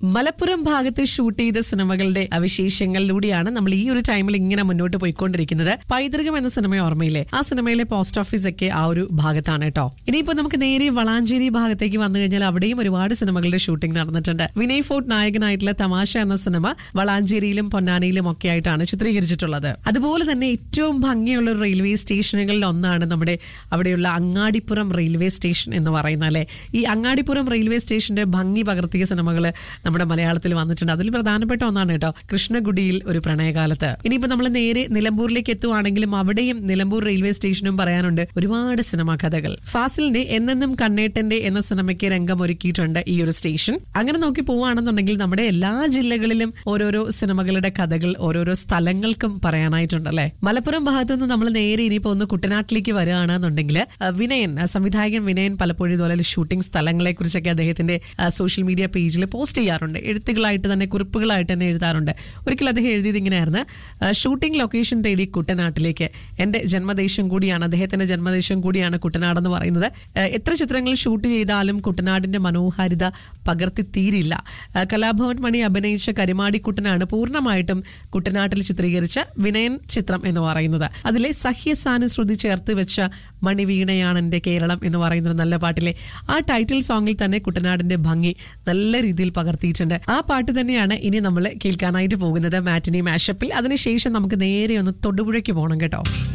മലപ്പുറം ഭാഗത്ത് ഷൂട്ട് ചെയ്ത സിനിമകളുടെ വിശേഷങ്ങളിലൂടെയാണ് നമ്മൾ ഈ ഒരു ടൈമിൽ ഇങ്ങനെ മുന്നോട്ട് പോയിക്കൊണ്ടിരിക്കുന്നത് പൈതൃകം എന്ന സിനിമ ഓർമ്മയില്ലേ ആ സിനിമയിലെ പോസ്റ്റ് ഓഫീസ് ഒക്കെ ആ ഒരു ഭാഗത്താണ് കേട്ടോ ഇനിയിപ്പോ നമുക്ക് നേരെ വളാഞ്ചേരി ഭാഗത്തേക്ക് വന്നു കഴിഞ്ഞാൽ അവിടെയും ഒരുപാട് സിനിമകളുടെ ഷൂട്ടിംഗ് നടന്നിട്ടുണ്ട് വിനയ് ഫോർട്ട് നായകനായിട്ടുള്ള തമാശ എന്ന സിനിമ വളാഞ്ചേരിയിലും പൊന്നാനിയിലും ഒക്കെ ആയിട്ടാണ് ചിത്രീകരിച്ചിട്ടുള്ളത് അതുപോലെ തന്നെ ഏറ്റവും ഭംഗിയുള്ള ഒരു റെയിൽവേ സ്റ്റേഷനുകളിൽ ഒന്നാണ് നമ്മുടെ അവിടെയുള്ള അങ്ങാടിപ്പുറം റെയിൽവേ സ്റ്റേഷൻ എന്ന് പറയുന്ന അല്ലെ ഈ അങ്ങാടിപ്പുറം റെയിൽവേ സ്റ്റേഷന്റെ ഭംഗി പകർത്തിയ സിനിമകൾ നമ്മുടെ മലയാളത്തിൽ വന്നിട്ടുണ്ട് അതിൽ പ്രധാനപ്പെട്ട ഒന്നാണ് കേട്ടോ കൃഷ്ണഗുഡിയിൽ ഒരു പ്രണയകാലത്ത് ഇനിയിപ്പോ നമ്മൾ നേരെ നിലമ്പൂരിലേക്ക് എത്തുവാണെങ്കിലും അവിടെയും നിലമ്പൂർ റെയിൽവേ സ്റ്റേഷനും പറയാനുണ്ട് ഒരുപാട് സിനിമാ കഥകൾ ഫാസിലിന്റെ എന്നെന്നും കണ്ണേട്ടന്റെ എന്ന സിനിമയ്ക്ക് രംഗമൊരുക്കിയിട്ടുണ്ട് ഈ ഒരു സ്റ്റേഷൻ അങ്ങനെ നോക്കി പോവുകയാണെന്നുണ്ടെങ്കിൽ നമ്മുടെ എല്ലാ ജില്ലകളിലും ഓരോരോ സിനിമകളുടെ കഥകൾ ഓരോരോ സ്ഥലങ്ങൾക്കും പറയാനായിട്ടുണ്ട് അല്ലെ മലപ്പുറം ഭാഗത്തു നിന്ന് നമ്മൾ നേരെ ഇനിയിപ്പോ ഒന്ന് കുട്ടനാട്ടിലേക്ക് വരികയാണെന്നുണ്ടെങ്കിൽ അഹ് വിനയൻ അഹ് സംവിധായകൻ വിനയൻ പലപ്പോഴും ഇതുപോലെ ഷൂട്ടിംഗ് സ്ഥലങ്ങളെ കുറിച്ചൊക്കെ അദ്ദേഹത്തിന്റെ സോഷ്യൽ മീഡിയ പേജിൽ പോസ്റ്റ് ചെയ്യാറുണ്ട് എഴുത്തുകളായിട്ട് തന്നെ കുറിപ്പുകളായിട്ട് തന്നെ എഴുതാറുണ്ട് ഒരിക്കൽ അദ്ദേഹം എഴുതിയത് ഇങ്ങനെയായിരുന്നു ഷൂട്ടിംഗ് ലൊക്കേഷൻ തേടി കുട്ടനാട്ടിലേക്ക് എന്റെ ജന്മദേശം കൂടിയാണ് അദ്ദേഹത്തിന്റെ ജന്മദേശം കൂടിയാണ് കുട്ടനാടെന്ന് പറയുന്നത് ഏഹ് എത്ര ചിത്രങ്ങൾ ഷൂട്ട് ചെയ്താലും കുട്ടനാടിന്റെ മനോഹാരിത പകർത്തി തീരില്ല ഏഹ് കലാഭവൻ മണി അഭിനയിച്ച കരിമാടിക്കുട്ടനാണ് പൂർണ്ണമായിട്ടും കുട്ടനാട്ടിൽ ചിത്രീകരിച്ച വിനയൻ ചിത്രം എന്ന് പറയുന്നത് അതിലെ സഹ്യസാനുശ്രുതി ചേർത്ത് വെച്ച മണിവീണയാണ് എന്റെ കേരളം എന്ന് പറയുന്ന ഒരു നല്ല പാട്ടിലെ ആ ടൈറ്റിൽ സോങ്ങിൽ തന്നെ കുട്ടനാടിന്റെ ഭംഗി നല്ല രീതിയിൽ പകർത്തിയിട്ടുണ്ട് ആ പാട്ട് തന്നെയാണ് ഇനി നമ്മൾ കേൾക്കാനായിട്ട് പോകുന്നത് മാറ്റിനി മാഷപ്പിൽ അതിനുശേഷം നമുക്ക് നേരെ ഒന്ന് തൊടുപുഴയ്ക്ക് പോകണം കേട്ടോ